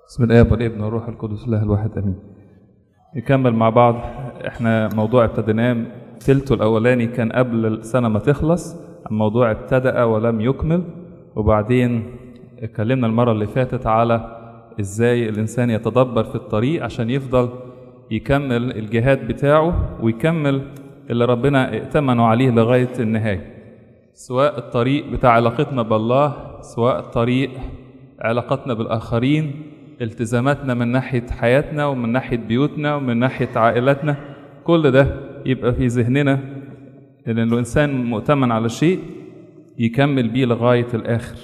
بسم الله والابن والروح القدس الله الواحد امين نكمل مع بعض احنا موضوع ابتديناه تلته الاولاني كان قبل السنه ما تخلص عن موضوع ابتدأ ولم يكمل وبعدين اتكلمنا المره اللي فاتت على ازاي الانسان يتدبر في الطريق عشان يفضل يكمل الجهاد بتاعه ويكمل اللي ربنا ائتمنه عليه لغايه النهايه سواء الطريق بتاع علاقتنا بالله سواء الطريق علاقتنا بالاخرين التزاماتنا من ناحيه حياتنا ومن ناحيه بيوتنا ومن ناحيه عائلاتنا كل ده يبقى في ذهننا ان الانسان مؤتمن على شيء يكمل بيه لغايه الاخر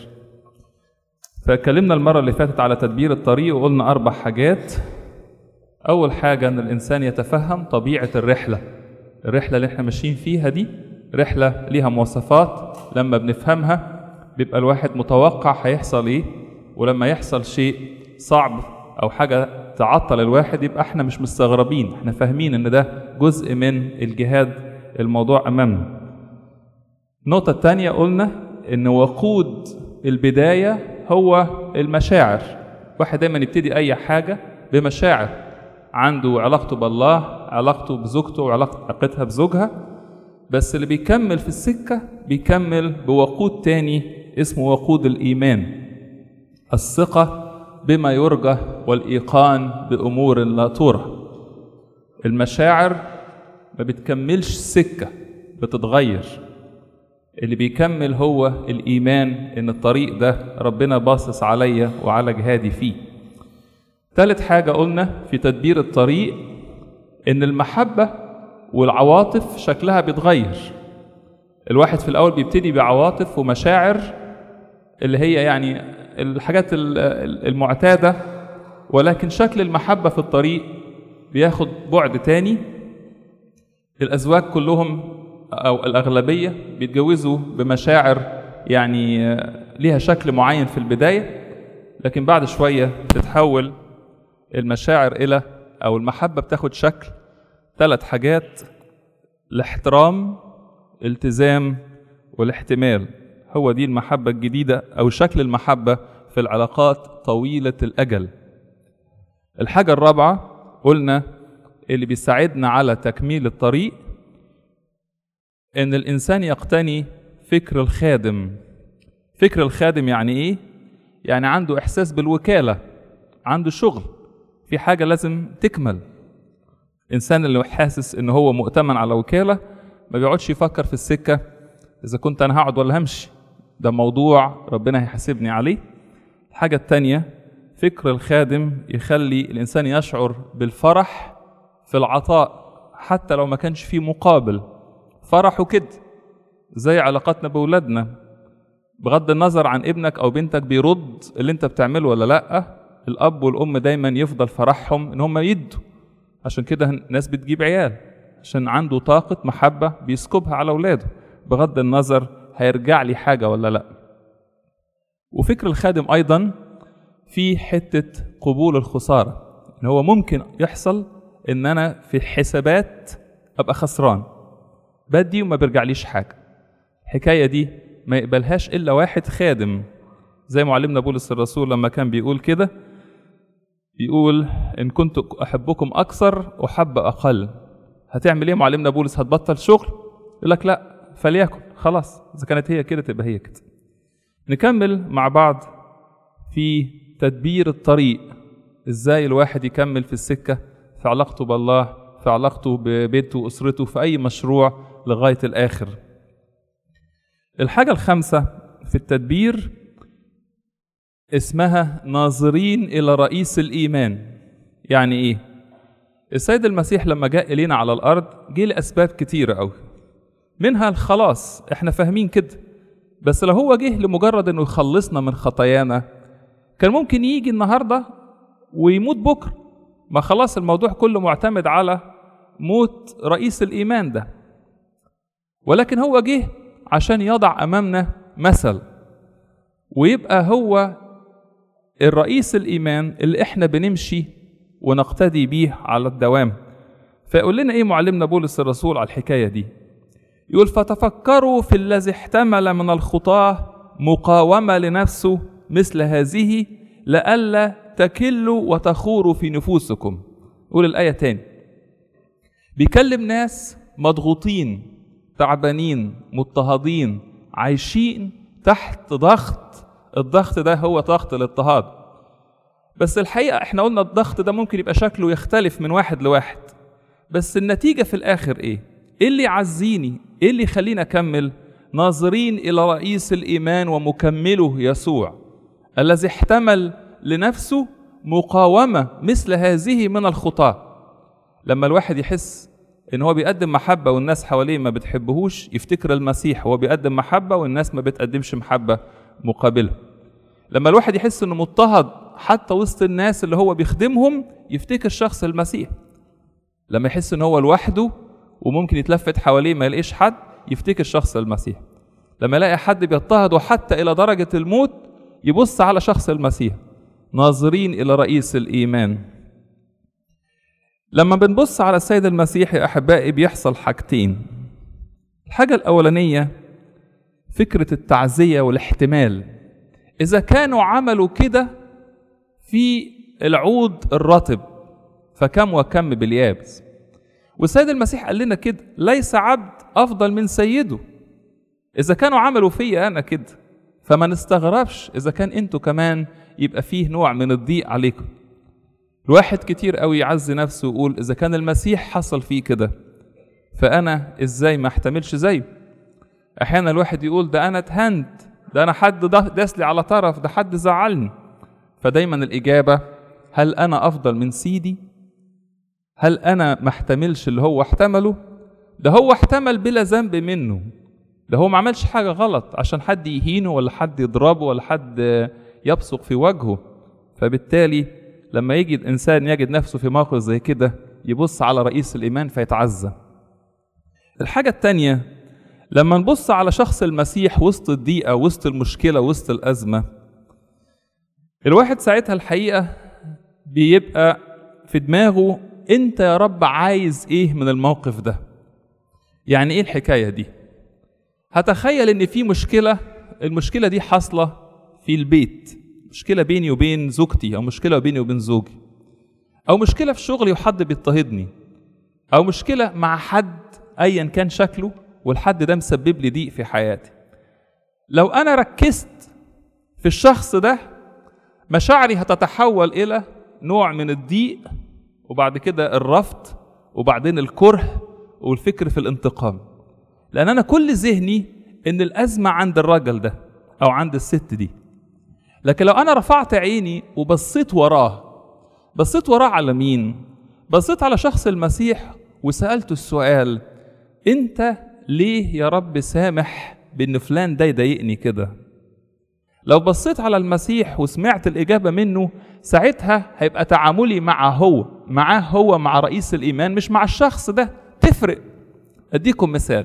فاتكلمنا المره اللي فاتت على تدبير الطريق وقلنا اربع حاجات اول حاجه ان الانسان يتفهم طبيعه الرحله الرحله اللي احنا ماشيين فيها دي رحله ليها مواصفات لما بنفهمها بيبقى الواحد متوقع هيحصل ايه ولما يحصل شيء صعب او حاجه تعطل الواحد يبقى احنا مش مستغربين احنا فاهمين ان ده جزء من الجهاد الموضوع امامنا النقطة الثانية قلنا ان وقود البداية هو المشاعر واحد دايما يبتدي اي حاجة بمشاعر عنده علاقته بالله علاقته بزوجته وعلاقتها بزوجها بس اللي بيكمل في السكة بيكمل بوقود تاني اسمه وقود الإيمان الثقة بما يرجى والإيقان بأمور لا ترى المشاعر ما بتكملش السكة بتتغير اللي بيكمل هو الإيمان إن الطريق ده ربنا باصص عليا وعلى جهادي فيه تالت حاجة قلنا في تدبير الطريق إن المحبة والعواطف شكلها بيتغير الواحد في الأول بيبتدي بعواطف ومشاعر اللي هي يعني الحاجات المعتادة ولكن شكل المحبة في الطريق بياخد بعد تاني الأزواج كلهم أو الأغلبية بيتجوزوا بمشاعر يعني ليها شكل معين في البداية لكن بعد شوية تتحول المشاعر إلى أو المحبة بتاخد شكل ثلاث حاجات الاحترام التزام والاحتمال هو دي المحبة الجديدة أو شكل المحبة في العلاقات طويلة الأجل الحاجة الرابعة قلنا اللي بيساعدنا على تكميل الطريق ان الانسان يقتني فكر الخادم فكر الخادم يعني ايه يعني عنده احساس بالوكاله عنده شغل في حاجه لازم تكمل الانسان اللي حاسس ان هو مؤتمن على وكاله ما بيقعدش يفكر في السكه اذا كنت انا هقعد ولا همشي ده موضوع ربنا هيحاسبني عليه الحاجه الثانيه فكر الخادم يخلي الانسان يشعر بالفرح في العطاء حتى لو ما كانش فيه مقابل فرحه كده زي علاقاتنا بولادنا بغض النظر عن ابنك او بنتك بيرد اللي انت بتعمله ولا لا الاب والام دايما يفضل فرحهم ان هم يدوا عشان كده الناس بتجيب عيال عشان عنده طاقة محبة بيسكبها على اولاده بغض النظر هيرجع لي حاجة ولا لا وفكر الخادم ايضا في حتة قبول الخسارة ان هو ممكن يحصل ان انا في الحسابات ابقى خسران بدي وما بيرجعليش حاجة الحكاية دي ما يقبلهاش إلا واحد خادم زي معلمنا بولس الرسول لما كان بيقول كده بيقول إن كنت أحبكم أكثر أحب أقل هتعمل إيه معلمنا بولس هتبطل شغل يقول لك لا فليكن خلاص إذا كانت هي كده تبقى هي كده نكمل مع بعض في تدبير الطريق إزاي الواحد يكمل في السكة في علاقته بالله في علاقته ببيته وأسرته في أي مشروع لغاية الآخر الحاجة الخامسة في التدبير اسمها ناظرين إلى رئيس الإيمان يعني إيه؟ السيد المسيح لما جاء إلينا على الأرض جه لأسباب كتيرة أوي منها الخلاص إحنا فاهمين كده بس لو هو جه لمجرد إنه يخلصنا من خطايانا كان ممكن يجي النهاردة ويموت بكرة ما خلاص الموضوع كله معتمد على موت رئيس الإيمان ده ولكن هو جه عشان يضع أمامنا مثل ويبقى هو الرئيس الإيمان اللي إحنا بنمشي ونقتدي بيه على الدوام فيقول لنا إيه معلمنا بولس الرسول على الحكاية دي يقول فتفكروا في الذي احتمل من الخطاة مقاومة لنفسه مثل هذه لئلا تكلوا وتخوروا في نفوسكم قول الآية تاني بيكلم ناس مضغوطين تعبانين مضطهدين عايشين تحت ضغط الضغط ده هو ضغط الاضطهاد بس الحقيقة احنا قلنا الضغط ده ممكن يبقى شكله يختلف من واحد لواحد بس النتيجة في الآخر ايه؟ ايه اللي يعزيني؟ ايه اللي يخليني أكمل؟ ناظرين إلى رئيس الإيمان ومكمله يسوع الذي احتمل لنفسه مقاومة مثل هذه من الخطاة لما الواحد يحس ان هو بيقدم محبة والناس حواليه ما بتحبهوش يفتكر المسيح هو بيقدم محبة والناس ما بتقدمش محبة مقابله لما الواحد يحس انه مضطهد حتى وسط الناس اللي هو بيخدمهم يفتكر شخص المسيح لما يحس ان هو لوحده وممكن يتلفت حواليه ما يلاقيش حد يفتكر شخص المسيح لما يلاقي حد بيضطهده حتى الى درجة الموت يبص على شخص المسيح ناظرين الى رئيس الايمان لما بنبص على السيد المسيح يا احبائي بيحصل حاجتين الحاجه الاولانيه فكره التعزيه والاحتمال اذا كانوا عملوا كده في العود الرطب فكم وكم باليابس والسيد المسيح قال لنا كده ليس عبد افضل من سيده اذا كانوا عملوا فيا انا كده فما نستغربش اذا كان انتوا كمان يبقى فيه نوع من الضيق عليكم الواحد كتير قوي يعزي نفسه ويقول اذا كان المسيح حصل فيه كده فانا ازاي ما احتملش زيه احيانا الواحد يقول ده انا اتهنت ده انا حد داس لي على طرف ده حد زعلني فدايما الاجابه هل انا افضل من سيدي هل انا ما احتملش اللي هو احتمله ده هو احتمل بلا ذنب منه ده هو ما عملش حاجه غلط عشان حد يهينه ولا حد يضربه ولا حد يبصق في وجهه فبالتالي لما يجي الانسان يجد نفسه في موقف زي كده يبص على رئيس الايمان فيتعزى الحاجه الثانيه لما نبص على شخص المسيح وسط الضيقه وسط المشكله وسط الازمه الواحد ساعتها الحقيقه بيبقى في دماغه انت يا رب عايز ايه من الموقف ده يعني ايه الحكايه دي هتخيل ان في مشكله المشكله دي حاصله في البيت مشكله بيني وبين زوجتي او مشكله بيني وبين زوجي او مشكله في شغلي وحد بيضطهدني او مشكله مع حد ايا كان شكله والحد ده مسبب لي ضيق في حياتي لو انا ركزت في الشخص ده مشاعري هتتحول الى نوع من الضيق وبعد كده الرفض وبعدين الكره والفكر في الانتقام لان انا كل ذهني ان الازمه عند الراجل ده او عند الست دي لكن لو انا رفعت عيني وبصيت وراه بصيت وراه على مين بصيت على شخص المسيح وسالته السؤال انت ليه يا رب سامح بان فلان ده يضايقني كده لو بصيت على المسيح وسمعت الاجابه منه ساعتها هيبقى تعاملي معه هو معاه هو مع رئيس الايمان مش مع الشخص ده تفرق اديكم مثال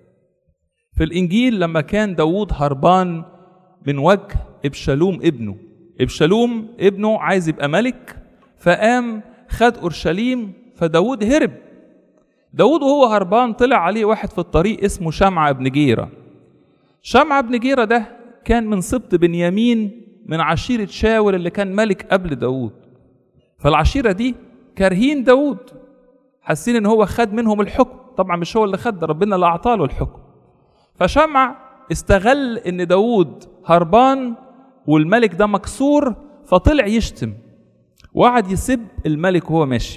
في الانجيل لما كان داوود هربان من وجه ابشالوم ابنه ابشالوم ابنه عايز يبقى ملك فقام خد اورشليم فداود هرب داود وهو هربان طلع عليه واحد في الطريق اسمه شمعة بن جيرة شمعة بن جيرة ده كان من سبط بنيامين من عشيرة شاول اللي كان ملك قبل داود فالعشيرة دي كارهين داود حاسين ان هو خد منهم الحكم طبعا مش هو اللي خد ربنا اللي اعطاله الحكم فشمع استغل ان داود هربان والملك ده مكسور فطلع يشتم وقعد يسب الملك وهو ماشي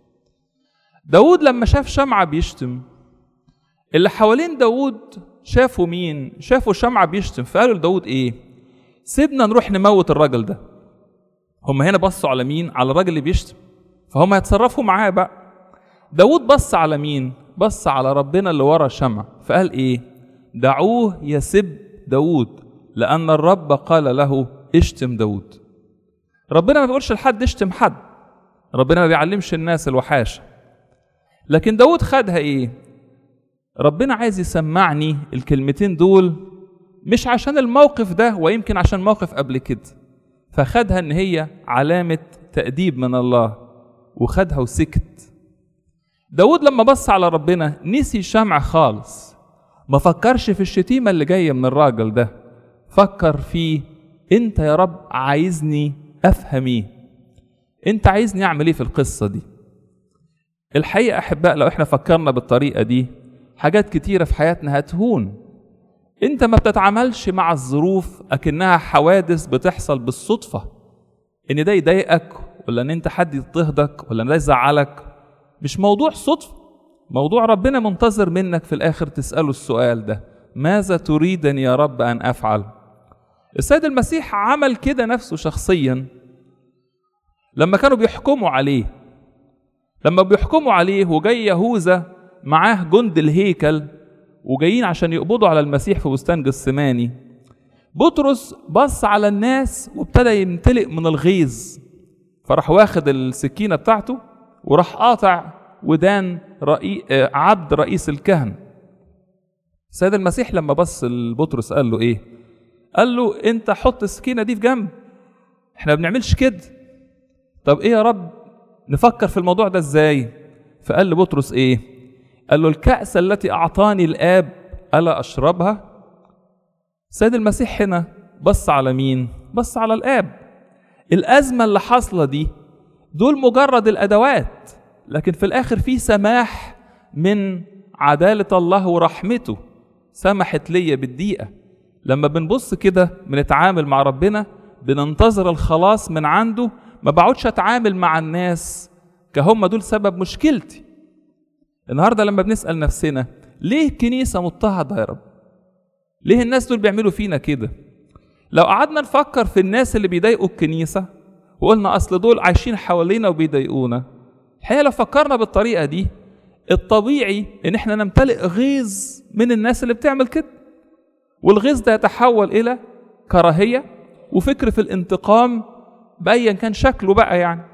داود لما شاف شمعة بيشتم اللي حوالين داود شافوا مين شافوا شمعة بيشتم فقالوا لداود ايه سيبنا نروح نموت الراجل ده هم هنا بصوا على مين على الراجل اللي بيشتم فهم هيتصرفوا معاه بقى داود بص على مين بص على ربنا اللي ورا شمع فقال ايه دعوه يسب داود لأن الرب قال له اشتم داود ربنا ما بيقولش لحد اشتم حد ربنا ما بيعلمش الناس الوحاشة لكن داود خدها ايه ربنا عايز يسمعني الكلمتين دول مش عشان الموقف ده ويمكن عشان موقف قبل كده فخدها ان هي علامة تأديب من الله وخدها وسكت داود لما بص على ربنا نسي شمع خالص ما فكرش في الشتيمة اللي جاية من الراجل ده فكر في انت يا رب عايزني افهم ايه انت عايزني اعمل ايه في القصة دي الحقيقة احباء لو احنا فكرنا بالطريقة دي حاجات كتيرة في حياتنا هتهون انت ما بتتعاملش مع الظروف اكنها حوادث بتحصل بالصدفة ان ده يضايقك ولا ان انت حد يضطهدك ولا ان ده يزعلك مش موضوع صدفة موضوع ربنا منتظر منك في الاخر تسأله السؤال ده ماذا تريدني يا رب ان افعل السيد المسيح عمل كده نفسه شخصيا لما كانوا بيحكموا عليه لما بيحكموا عليه وجاي يهوذا معاه جند الهيكل وجايين عشان يقبضوا على المسيح في بستان جثماني بطرس بص على الناس وابتدى يمتلئ من الغيظ فراح واخد السكينه بتاعته وراح قاطع ودان رئي... عبد رئيس الكهنه السيد المسيح لما بص لبطرس قال له ايه قال له انت حط السكينه دي في جنب احنا ما بنعملش كده طب ايه يا رب نفكر في الموضوع ده ازاي فقال لبطرس ايه قال له الكأس التي أعطاني الآب ألا أشربها السيد المسيح هنا بص على مين بص على الآب الأزمة اللي حاصلة دي دول مجرد الأدوات لكن في الآخر في سماح من عدالة الله ورحمته سمحت ليا بالدقيقة لما بنبص كده بنتعامل مع ربنا بننتظر الخلاص من عنده ما بقعدش اتعامل مع الناس كهم دول سبب مشكلتي النهارده لما بنسال نفسنا ليه الكنيسه مضطهده يا رب ليه الناس دول بيعملوا فينا كده لو قعدنا نفكر في الناس اللي بيضايقوا الكنيسه وقلنا اصل دول عايشين حوالينا وبيضايقونا الحقيقه لو فكرنا بالطريقه دي الطبيعي ان احنا نمتلئ غيظ من الناس اللي بتعمل كده والغيظ ده يتحول الى كراهيه وفكر في الانتقام بايا كان شكله بقى يعني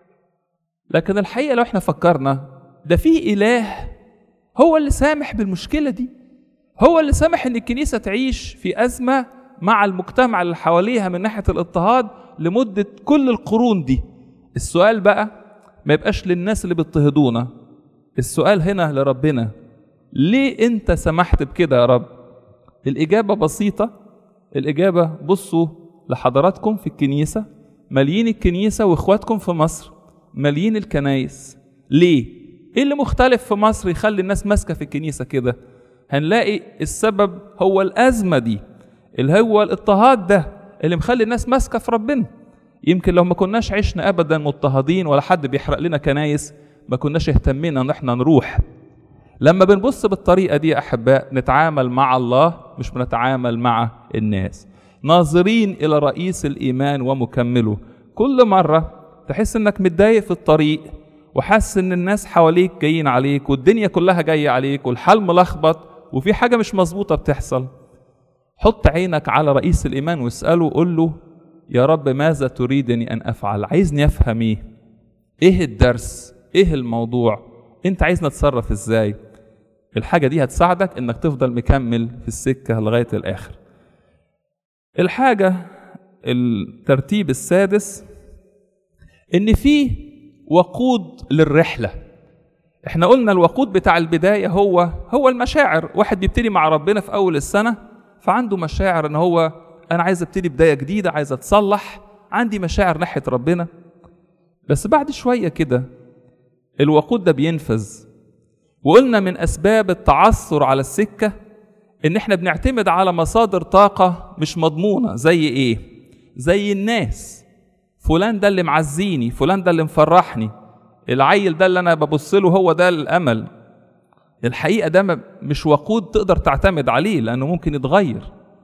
لكن الحقيقه لو احنا فكرنا ده في اله هو اللي سامح بالمشكله دي هو اللي سامح ان الكنيسه تعيش في ازمه مع المجتمع اللي حواليها من ناحيه الاضطهاد لمده كل القرون دي السؤال بقى ما يبقاش للناس اللي بيضطهدونا السؤال هنا لربنا ليه انت سمحت بكده يا رب الاجابه بسيطه الاجابه بصوا لحضراتكم في الكنيسه ماليين الكنيسه واخواتكم في مصر ماليين الكنايس ليه ايه اللي مختلف في مصر يخلي الناس ماسكه في الكنيسه كده هنلاقي السبب هو الازمه دي اللي هو الاضطهاد ده اللي مخلي الناس ماسكه في ربنا يمكن لو ما كناش عشنا ابدا مضطهدين ولا حد بيحرق لنا كنايس ما كناش اهتمينا ان احنا نروح لما بنبص بالطريقه دي يا احباء نتعامل مع الله مش بنتعامل مع الناس ناظرين الى رئيس الايمان ومكمله كل مره تحس انك متضايق في الطريق وحاسس ان الناس حواليك جايين عليك والدنيا كلها جايه عليك والحال ملخبط وفي حاجه مش مظبوطه بتحصل حط عينك على رئيس الايمان واساله وقول له يا رب ماذا تريدني ان افعل عايزني افهم ايه ايه الدرس ايه الموضوع انت عايزني اتصرف ازاي الحاجه دي هتساعدك انك تفضل مكمل في السكه لغايه الاخر الحاجه الترتيب السادس ان في وقود للرحله احنا قلنا الوقود بتاع البدايه هو هو المشاعر واحد بيبتدي مع ربنا في اول السنه فعنده مشاعر ان هو انا عايز ابتدي بدايه جديده عايز اتصلح عندي مشاعر ناحيه ربنا بس بعد شويه كده الوقود ده بينفذ وقلنا من اسباب التعثر على السكه ان احنا بنعتمد على مصادر طاقه مش مضمونه زي ايه زي الناس فلان ده اللي معزيني فلان ده اللي مفرحني العيل ده اللي انا ببص له هو ده الامل الحقيقه ده مش وقود تقدر تعتمد عليه لانه ممكن يتغير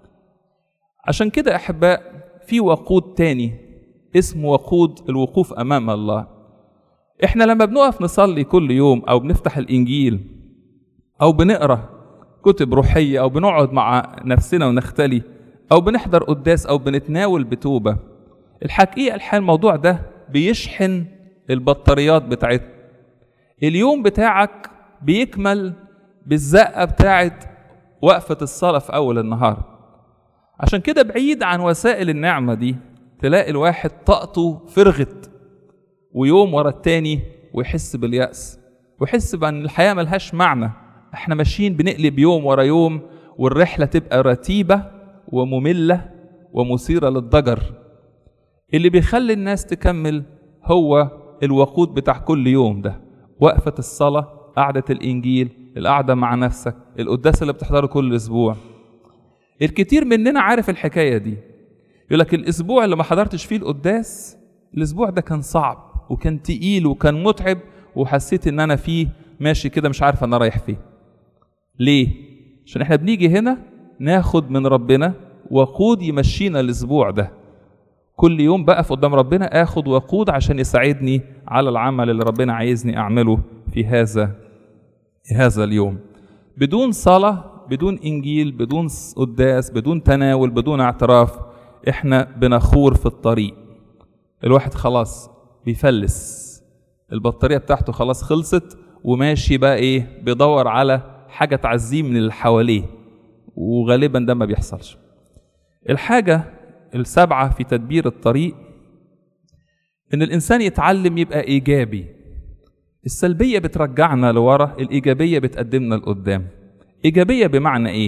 عشان كده احباء في وقود تاني اسمه وقود الوقوف امام الله احنا لما بنقف نصلي كل يوم او بنفتح الانجيل او بنقرا كتب روحيه او بنقعد مع نفسنا ونختلي او بنحضر قداس او بنتناول بتوبه الحقيقه الحقيقه الموضوع ده بيشحن البطاريات بتاعتنا اليوم بتاعك بيكمل بالزقه بتاعت وقفه الصلاه في اول النهار عشان كده بعيد عن وسائل النعمه دي تلاقي الواحد طاقته فرغت ويوم ورا التاني ويحس باليأس ويحس بأن الحياة ملهاش معنى احنا ماشيين بنقلب يوم ورا يوم والرحلة تبقى رتيبة ومملة ومثيرة للضجر اللي بيخلي الناس تكمل هو الوقود بتاع كل يوم ده وقفة الصلاة قعدة الإنجيل القعدة مع نفسك القداس اللي بتحضره كل أسبوع الكتير مننا عارف الحكاية دي يقول لك الأسبوع اللي ما حضرتش فيه القداس الأسبوع ده كان صعب وكان تقيل وكان متعب وحسيت إن أنا فيه ماشي كده مش عارف أنا رايح فين ليه؟ عشان احنا بنيجي هنا ناخد من ربنا وقود يمشينا الأسبوع ده كل يوم بقف قدام ربنا اخد وقود عشان يساعدني على العمل اللي ربنا عايزني اعمله في هذا في هذا اليوم بدون صلاة بدون انجيل بدون قداس بدون تناول بدون اعتراف احنا بنخور في الطريق الواحد خلاص بيفلس البطارية بتاعته خلاص خلصت وماشي بقى ايه بيدور على حاجة تعزيه من اللي حواليه وغالبا ده ما بيحصلش الحاجة السبعة في تدبير الطريق إن الإنسان يتعلم يبقى إيجابي السلبية بترجعنا لورا الإيجابية بتقدمنا لقدام إيجابية بمعنى إيه؟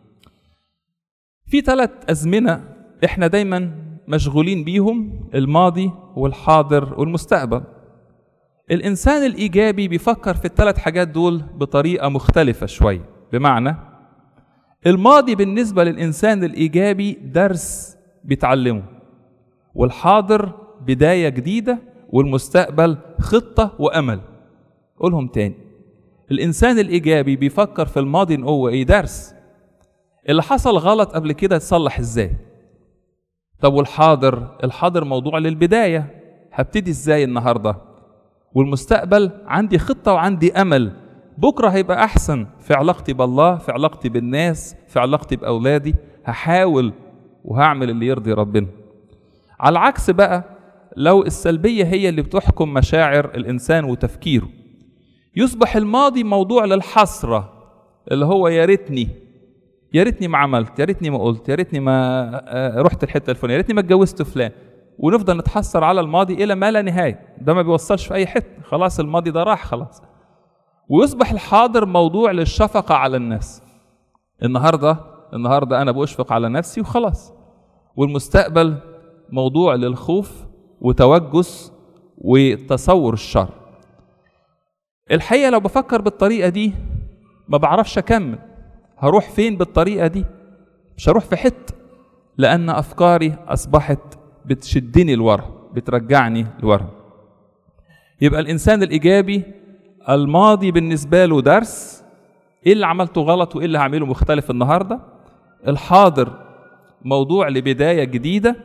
في ثلاث أزمنة إحنا دايما مشغولين بيهم الماضي والحاضر والمستقبل الإنسان الإيجابي بيفكر في الثلاث حاجات دول بطريقة مختلفة شوية بمعنى الماضي بالنسبة للإنسان الإيجابي درس بيتعلمه والحاضر بداية جديدة والمستقبل خطة وأمل قولهم تاني الإنسان الإيجابي بيفكر في الماضي إن هو إيه درس اللي حصل غلط قبل كده يتصلح إزاي طب والحاضر الحاضر موضوع للبداية هبتدي إزاي النهاردة والمستقبل عندي خطة وعندي أمل بكرة هيبقى أحسن في علاقتي بالله في علاقتي بالناس في علاقتي بأولادي هحاول وهعمل اللي يرضي ربنا على العكس بقى لو السلبية هي اللي بتحكم مشاعر الإنسان وتفكيره يصبح الماضي موضوع للحسرة اللي هو يا ريتني يا ريتني ما عملت يا ريتني ما قلت يا ريتني ما رحت الحتة الفلانية يا ريتني ما اتجوزت فلان ونفضل نتحسر على الماضي إلى ما لا نهاية ده ما بيوصلش في أي حتة خلاص الماضي ده راح خلاص ويصبح الحاضر موضوع للشفقة على الناس النهاردة النهاردة أنا بأشفق على نفسي وخلاص والمستقبل موضوع للخوف وتوجس وتصور الشر الحقيقة لو بفكر بالطريقة دي ما بعرفش أكمل هروح فين بالطريقة دي مش هروح في حتة لأن أفكاري أصبحت بتشدني لورا بترجعني لورا يبقى الإنسان الإيجابي الماضي بالنسبة له درس إيه اللي عملته غلط وإيه اللي هعمله مختلف النهاردة الحاضر موضوع لبداية جديدة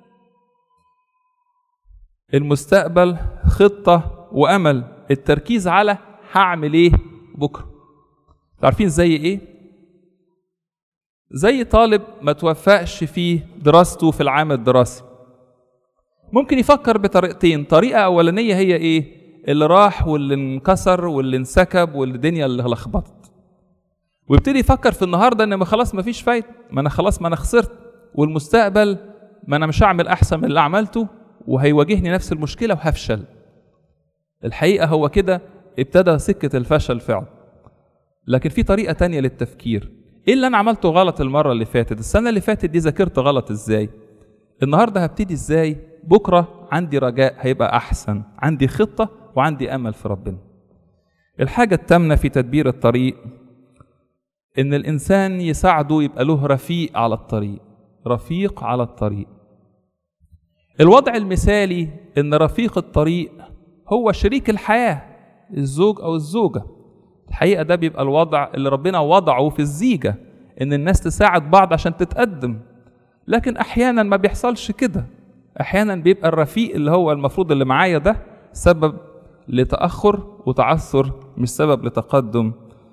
المستقبل خطة وأمل التركيز على هعمل إيه بكرة عارفين زي إيه زي طالب ما توفقش في دراسته في العام الدراسي ممكن يفكر بطريقتين طريقة أولانية هي إيه اللي راح واللي انكسر واللي انسكب والدنيا اللي لخبطت ويبتدي يفكر في النهارده ان ما خلاص ما فيش فايده ما انا خلاص ما انا خسرت والمستقبل ما انا مش هعمل احسن من اللي عملته وهيواجهني نفس المشكله وهفشل الحقيقه هو كده ابتدى سكه الفشل فعلا لكن في طريقه تانية للتفكير ايه اللي انا عملته غلط المره اللي فاتت السنه اللي فاتت دي ذاكرت غلط ازاي النهارده هبتدي ازاي بكره عندي رجاء هيبقى احسن عندي خطه وعندي امل في ربنا الحاجه الثامنه في تدبير الطريق ان الانسان يساعده يبقى له رفيق على الطريق رفيق على الطريق الوضع المثالي ان رفيق الطريق هو شريك الحياه الزوج او الزوجه الحقيقه ده بيبقى الوضع اللي ربنا وضعه في الزيجه ان الناس تساعد بعض عشان تتقدم لكن احيانا ما بيحصلش كده احيانا بيبقى الرفيق اللي هو المفروض اللي معايا ده سبب لتاخر وتعثر مش سبب لتقدم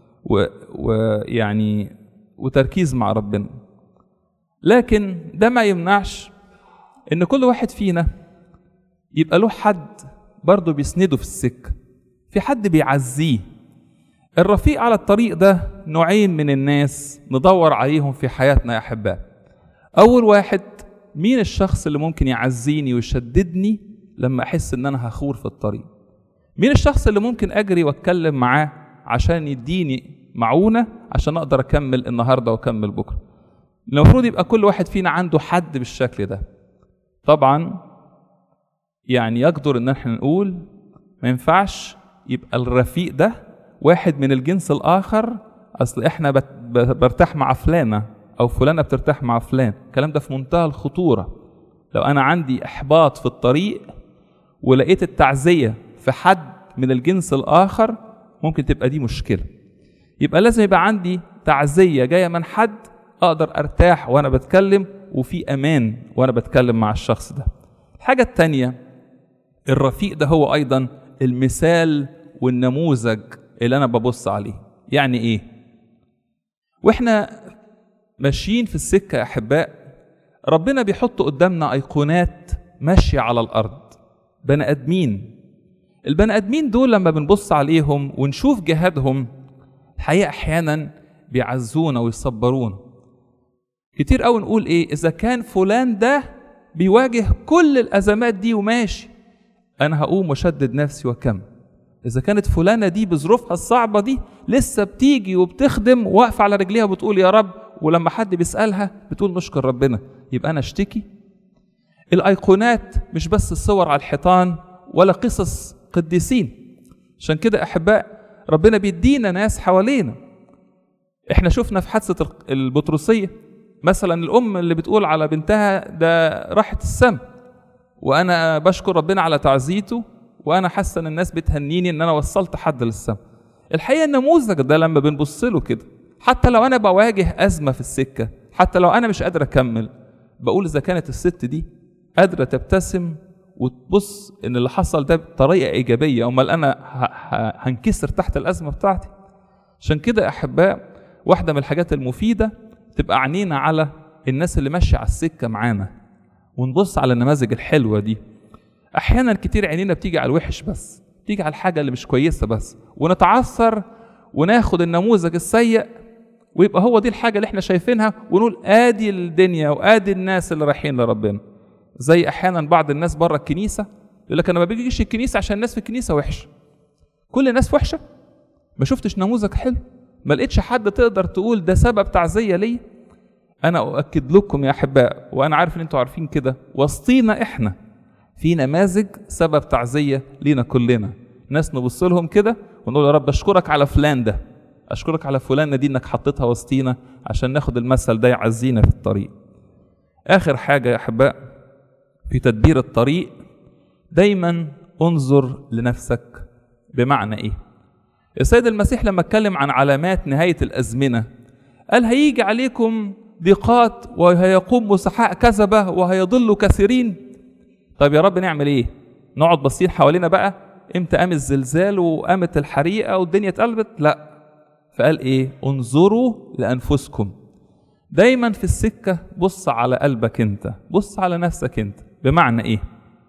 ويعني وتركيز مع ربنا لكن ده ما يمنعش ان كل واحد فينا يبقى له حد برضه بيسنده في السكه في حد بيعزيه الرفيق على الطريق ده نوعين من الناس ندور عليهم في حياتنا يا احباء اول واحد مين الشخص اللي ممكن يعزيني ويشددني لما احس ان انا هخور في الطريق مين الشخص اللي ممكن اجري واتكلم معاه عشان يديني معونه عشان اقدر اكمل النهارده واكمل بكره المفروض يبقى كل واحد فينا عنده حد بالشكل ده طبعا يعني يقدر ان احنا نقول ما ينفعش يبقى الرفيق ده واحد من الجنس الاخر اصل احنا بت- ب- برتاح مع فلانه او فلانه بترتاح مع فلان الكلام ده في منتهى الخطوره لو انا عندي احباط في الطريق ولقيت التعزيه في حد من الجنس الاخر ممكن تبقى دي مشكله يبقى لازم يبقى عندي تعزيه جايه من حد اقدر ارتاح وانا بتكلم وفي امان وانا بتكلم مع الشخص ده الحاجه التانيه الرفيق ده هو ايضا المثال والنموذج اللي انا ببص عليه يعني ايه واحنا ماشيين في السكه يا احباء ربنا بيحط قدامنا ايقونات ماشيه على الارض بني ادمين البني ادمين دول لما بنبص عليهم ونشوف جهادهم الحقيقه احيانا بيعزونا ويصبرونا كتير قوي نقول ايه اذا كان فلان ده بيواجه كل الازمات دي وماشي انا هقوم واشدد نفسي وكم اذا كانت فلانه دي بظروفها الصعبه دي لسه بتيجي وبتخدم واقفه على رجليها وبتقول يا رب ولما حد بيسالها بتقول نشكر ربنا يبقى انا اشتكي الايقونات مش بس الصور على الحيطان ولا قصص قديسين عشان كده احباء ربنا بيدينا ناس حوالينا احنا شفنا في حادثه البطرسيه مثلا الام اللي بتقول على بنتها ده راحت السما وانا بشكر ربنا على تعزيته وانا حاسه ان الناس بتهنيني ان انا وصلت حد للسما الحقيقه النموذج ده لما بنبص له كده حتى لو انا بواجه ازمه في السكه حتى لو انا مش قادر اكمل بقول اذا كانت الست دي قادره تبتسم وتبص ان اللي حصل ده بطريقه ايجابيه امال انا ه- ه- هنكسر تحت الازمه بتاعتي عشان كده احباء واحده من الحاجات المفيده تبقى عينينا على الناس اللي ماشيه على السكه معانا ونبص على النماذج الحلوه دي احيانا كتير عينينا بتيجي على الوحش بس تيجي على الحاجه اللي مش كويسه بس ونتعثر وناخد النموذج السيء ويبقى هو دي الحاجه اللي احنا شايفينها ونقول ادي الدنيا وادي الناس اللي رايحين لربنا زي احيانا بعض الناس بره الكنيسه يقول لك انا ما بيجيش الكنيسه عشان الناس في الكنيسه وحشه كل الناس وحشه ما شفتش نموذج حلو ما لقيتش حد تقدر تقول ده سبب تعزيه ليه انا اؤكد لكم يا احباء وانا عارف ان انتوا عارفين كده وسطينا احنا في نماذج سبب تعزيه لينا كلنا ناس نبص لهم كده ونقول يا رب اشكرك على فلان ده اشكرك على فلانه دي انك حطيتها وسطينا عشان ناخد المثل ده يعزينا في الطريق اخر حاجه يا احباء في تدبير الطريق دايما انظر لنفسك بمعنى ايه السيد المسيح لما اتكلم عن علامات نهايه الازمنه قال هيجي عليكم ضيقات وهيقوم مسحاء كذبه وهيضل كثيرين طيب يا رب نعمل ايه نقعد باصين حوالينا بقى امتى قام الزلزال وقامت الحريقه والدنيا اتقلبت لا فقال ايه انظروا لانفسكم دايما في السكه بص على قلبك انت بص على نفسك انت بمعنى ايه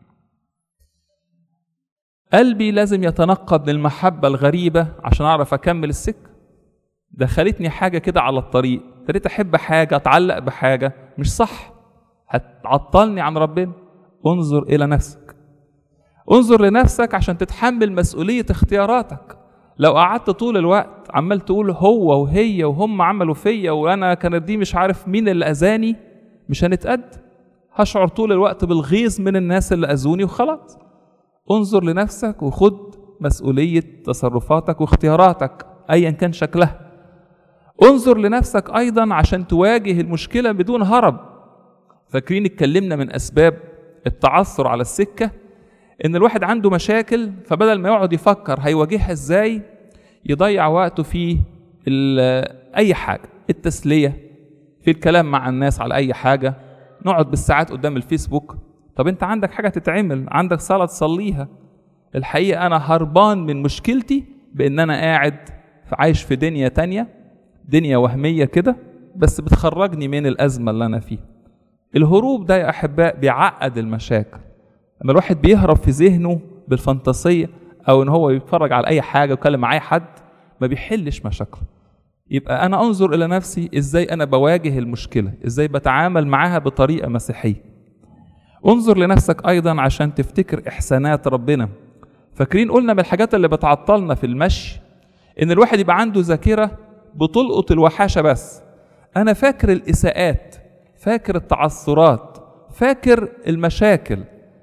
قلبي لازم يتنقى من المحبه الغريبه عشان اعرف اكمل السكه دخلتني حاجه كده على الطريق ابتديت احب حاجه اتعلق بحاجه مش صح هتعطلني عن ربنا انظر الى نفسك انظر لنفسك عشان تتحمل مسؤوليه اختياراتك لو قعدت طول الوقت عمال تقول هو وهي وهم عملوا فيا وانا كانت دي مش عارف مين اللي اذاني مش هنتقد هشعر طول الوقت بالغيظ من الناس اللي اذوني وخلاص انظر لنفسك وخد مسؤوليه تصرفاتك واختياراتك ايا كان شكلها انظر لنفسك ايضا عشان تواجه المشكله بدون هرب فاكرين اتكلمنا من اسباب التعثر على السكه ان الواحد عنده مشاكل فبدل ما يقعد يفكر هيواجهها ازاي يضيع وقته في اي حاجه التسليه في الكلام مع الناس على اي حاجه نقعد بالساعات قدام الفيسبوك طب انت عندك حاجه تتعمل عندك صلاه تصليها الحقيقه انا هربان من مشكلتي بان انا قاعد عايش في دنيا تانية دنيا وهميه كده بس بتخرجني من الازمه اللي انا فيها الهروب ده يا احباء بيعقد المشاكل لما الواحد بيهرب في ذهنه بالفانتاسيه او ان هو يتفرج على اي حاجه ويتكلم مع اي حد ما بيحلش مشاكله يبقى انا انظر الى نفسي ازاي انا بواجه المشكله ازاي بتعامل معاها بطريقه مسيحيه انظر لنفسك ايضا عشان تفتكر احسانات ربنا فاكرين قلنا من الحاجات اللي بتعطلنا في المشي ان الواحد يبقى عنده ذاكره بتلقط الوحاشه بس انا فاكر الاساءات فاكر التعثرات فاكر المشاكل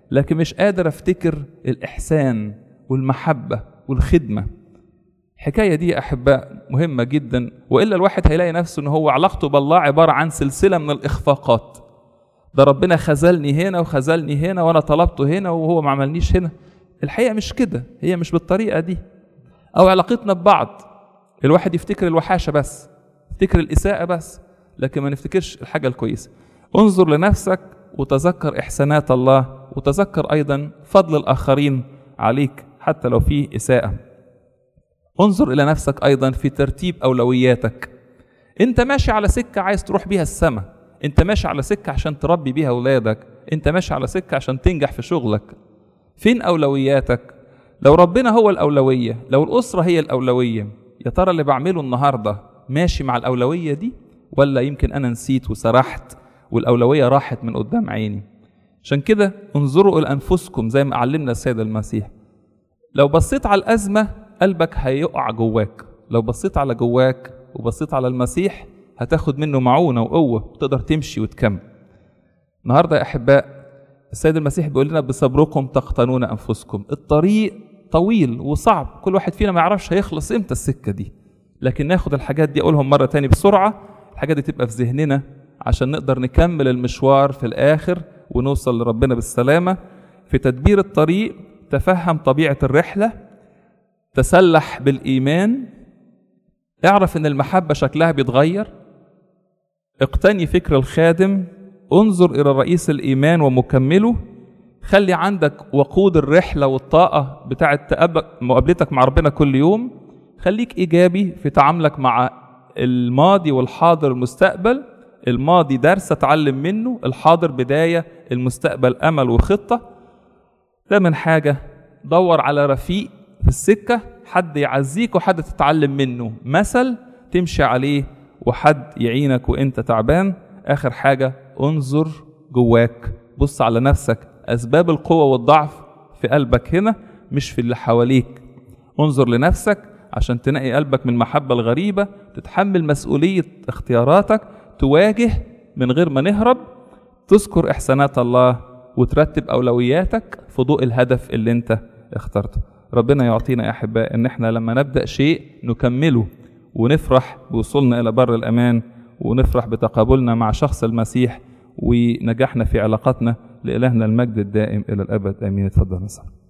لكن مش قادر افتكر الاحسان والمحبه والخدمه الحكايه دي يا احباء مهمه جدا والا الواحد هيلاقي نفسه ان هو علاقته بالله عباره عن سلسله من الاخفاقات ده ربنا خذلني هنا وخذلني هنا وانا طلبته هنا وهو ما عملنيش هنا الحقيقه مش كده هي مش بالطريقه دي او علاقتنا ببعض الواحد يفتكر الوحاشه بس يفتكر الاساءه بس لكن ما نفتكرش الحاجه الكويسه انظر لنفسك وتذكر احسانات الله وتذكر ايضا فضل الاخرين عليك حتى لو في اساءه انظر الى نفسك ايضا في ترتيب اولوياتك انت ماشي على سكه عايز تروح بيها السماء انت ماشي على سكه عشان تربي بيها اولادك انت ماشي على سكه عشان تنجح في شغلك فين اولوياتك لو ربنا هو الاولويه لو الاسره هي الاولويه يا ترى اللي بعمله النهارده ماشي مع الاولويه دي ولا يمكن انا نسيت وسرحت والاولويه راحت من قدام عيني عشان كده انظروا الى انفسكم زي ما علمنا السيد المسيح لو بصيت على الازمه قلبك هيقع جواك لو بصيت على جواك وبصيت على المسيح هتاخد منه معونة وقوة تقدر تمشي وتكمل النهاردة يا أحباء السيد المسيح بيقول لنا بصبركم تقتنون أنفسكم الطريق طويل وصعب كل واحد فينا ما يعرفش هيخلص امتى السكة دي لكن ناخد الحاجات دي أقولهم مرة تاني بسرعة الحاجات دي تبقى في ذهننا عشان نقدر نكمل المشوار في الآخر ونوصل لربنا بالسلامة في تدبير الطريق تفهم طبيعة الرحلة تسلح بالإيمان اعرف ان المحبة شكلها بيتغير اقتني فكر الخادم انظر الى رئيس الايمان ومكمله خلي عندك وقود الرحله والطاقه بتاعه مقابلتك مع ربنا كل يوم خليك ايجابي في تعاملك مع الماضي والحاضر والمستقبل الماضي درس اتعلم منه الحاضر بدايه المستقبل امل وخطه ده من حاجه دور على رفيق في السكه حد يعزيك وحد تتعلم منه مثل تمشي عليه وحد يعينك وانت تعبان اخر حاجه انظر جواك بص على نفسك اسباب القوه والضعف في قلبك هنا مش في اللي حواليك انظر لنفسك عشان تنقي قلبك من المحبه الغريبه تتحمل مسؤوليه اختياراتك تواجه من غير ما نهرب تذكر احسانات الله وترتب اولوياتك في ضوء الهدف اللي انت اخترته ربنا يعطينا يا احباء ان احنا لما نبدا شيء نكمله ونفرح بوصولنا الى بر الامان ونفرح بتقابلنا مع شخص المسيح ونجاحنا في علاقاتنا لالهنا المجد الدائم الى الابد امين اتفضل نصر